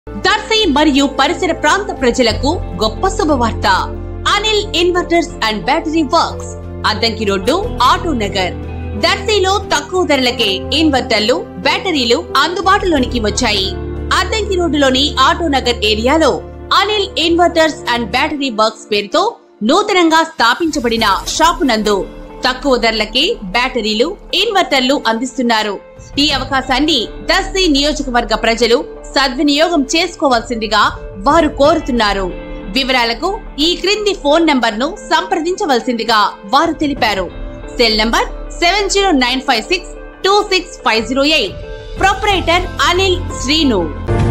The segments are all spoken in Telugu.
దర్శి మరియు పరిసర ప్రాంత ప్రజలకు గొప్ప శుభవార్త Anil inverters and battery works Addanki road auto Nagar దర్శిలో తక్కువ ధరలకే ఇన్వర్టర్లు బ్యాటరీలు అందుబాటులోనికి వచ్చాయి అద్దంకి రోడ్డులోని ఆటో నగర్ ఏరియాలో Anil inverters and battery works పేరుతో నూతనంగా స్థాపించబడిన షాపు నందు తక్కువ ధరలకే బ్యాటరీలు ఇన్వర్టర్లు అందిస్తున్నారు ఈ అవకాశాన్ని దర్శి నియోజకవర్గ ప్రజలు సద్వినియోగం చేసుకోవాల్సిందిగా వారు కోరుతున్నారు వివరాలకు ఈ క్రింది ఫోన్ నంబర్ ను సంప్రదించవలసిందిగా వారు తెలిపారు cell number seven zero nine five six two six five zero eight proprietor Anil Srinu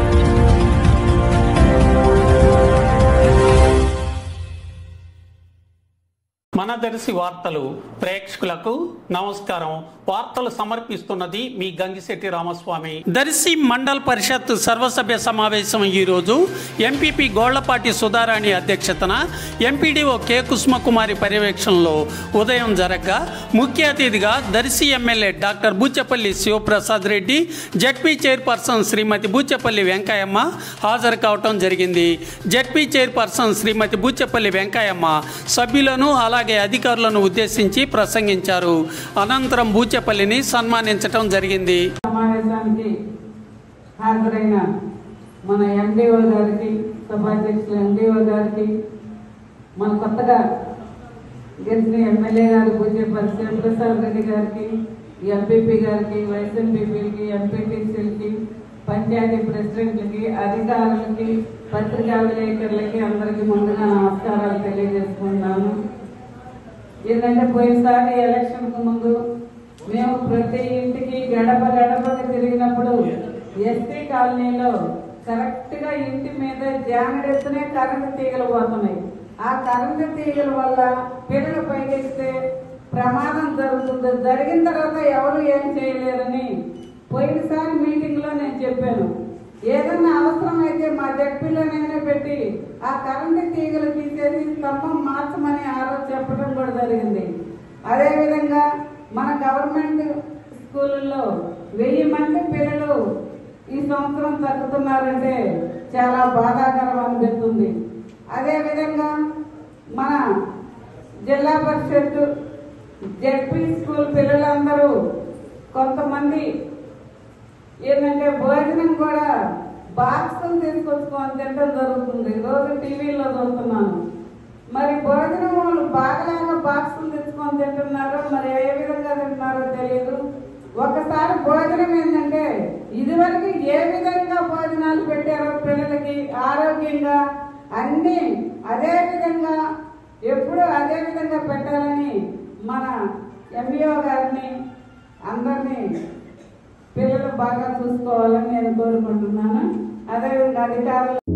మన దర్శి వార్తలు ప్రేక్షకులకు నమస్కారం వార్తలు సమర్పిస్తున్నది మీ గంగిశెట్టి రామస్వామి దర్శి మండల్ పరిషత్ సర్వసభ్య సమావేశం ఈ రోజు ఎంపీపీ గోళ్లపాటి సుధారాణి అధ్యక్షతన ఎంపీడీఓ కె కుసుమకుమారి పర్యవేక్షణలో ఉదయం జరగగా ముఖ్య అతిథిగా Darsi MLA doctor Buchepalli Sivaprasad Reddy ZP chairperson Srimathi Buchepalli Venkayamma హాజరు కావటం జరిగింది జడ్పీ చైర్పర్సన్ శ్రీమతి బూచపల్లి వెంకయ్యమ్మ సభ్యులను అలాగే అధికారులను ఉద్దేశించి ప్రసంగించారు అనంతరం బూచపల్లిని సన్మానించటం జరిగింది సమావేశానికి హాజరైన మన ఎండిఓ గారికి సభాధ్యక్షులు ఎండిఓ గారికి మన కొత్తగా గెలిచిన ఎమ్మెల్యే గారు పూజేపల్లి శివప్రసాద్ రెడ్డి గారికి ఎంపీపీ గారికి వైస్ ఎంపీపీలకి ఎంపీటీసీలకి పంచాయతీ ప్రెసిడెంట్లకి అధికారులకి పత్రికా విలేకరులకి అందరికీ ముందుగా నమస్కారాలు తెలియజేసుకుంటున్నాను ఏంటంటే పోయినసారి ఎలక్షన్ కు ముందు మేము ప్రతి ఇంటికి గడప గడపకి తిరిగినప్పుడు ఎస్టీ కాలనీలో కరెక్ట్ గా ఇంటి మీద జానడెత్తునే కరెంటు తీగలు పోతున్నాయి ఆ కరెంటు తీగల వల్ల పిల్లలు పైకెక్కితే ప్రమాదం జరుగుతుంది జరిగిన తర్వాత ఎవరు ఏం చేయలేరని పోయినసారి మీటింగ్ లో నేను చెప్పాను ఏదన్నా అవసరమైతే మా జడ్పీలోనైనా పెట్టి ఆ కరెంటు తీగలు తీసేసి స్తంభం మార్చమని ఆ రోజు చెప్పడం కూడా జరిగింది అదేవిధంగా మన గవర్నమెంట్ స్కూళ్ళల్లో వెయ్యి మంది పిల్లలు ఈ సంవత్సరం తగ్గుతున్నారంటే చాలా బాధాకరం అనిపిస్తుంది అదేవిధంగా మన జిల్లా పరిషత్ జడ్పీ స్కూల్ పిల్లలందరూ కొంతమంది ఏంటంటే భోజనం కూడా బాక్సులు తీసుకొచ్చుకొని తినడం జరుగుతుంది రోజు టీవీలో చూస్తున్నాను మరి భోజనం వాళ్ళు బాగలేక బాక్సులు తెచ్చుకొని తింటున్నారో మరి ఏ విధంగా తింటున్నారో తెలియదు ఒకసారి భోజనం ఏంటంటే ఇదివరకు ఏ విధంగా భోజనాలు పెట్టారో పిల్లలకి ఆరోగ్యంగా అన్ని అదే విధంగా ఎప్పుడు అదే విధంగా పెట్టాలని మన ఎంఈఓ గారిని అందరినీ పిల్లలు బాగా చూసుకోవాలని నేను కోరుకుంటున్నాను అదేవిధంగా అధికారులు